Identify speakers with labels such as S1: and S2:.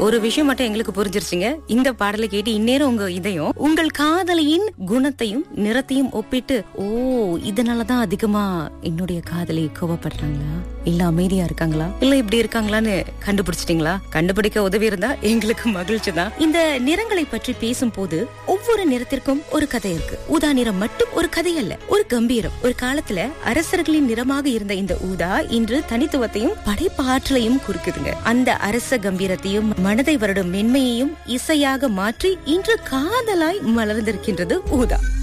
S1: ஒரு விஷயம் மட்டும் எங்களுக்கு புரிஞ்சிருச்சுங்க இந்த பாடலை கேட்டு இந்நேரம் உங்க இதயம் உங்கள் காதலியின் குணத்தையும் நிறத்தையும் ஒப்பிட்டு ஓ இதனாலதான் அதிகமா என்னுடைய காதலி கோவப்படுறாங்களா இல்ல அமைதியா இருக்காங்களா இல்ல இப்படி இருக்காங்களான்னு கண்டுபிடிச்சிட்டீங்களா கண்டுபிடிக்க உதவி இருந்தா எங்களுக்கு மகிழ்ச்சி தான் இந்த நிறங்களை பற்றி பேசும்போது ஒவ்வொரு நிறத்திற்கும் ஒரு கதை இருக்கு ஊதா நிறம் மட்டும் ஒரு கதை அல்ல ஒரு கம்பீரம் ஒரு காலத்துல அரசர்களின் நிறமாக இருந்த இந்த ஊதா இன்று தனித்துவத்தையும் படைப்பு ஆற்றலையும் குறிக்குதுங்க அந்த அரச கம்பீரத்தையும் மனதை வருடும் மென்மையையும் இசையாக மாற்றி இன்று காதலாய் மலர்ந்திருக்கின்றது ஊதா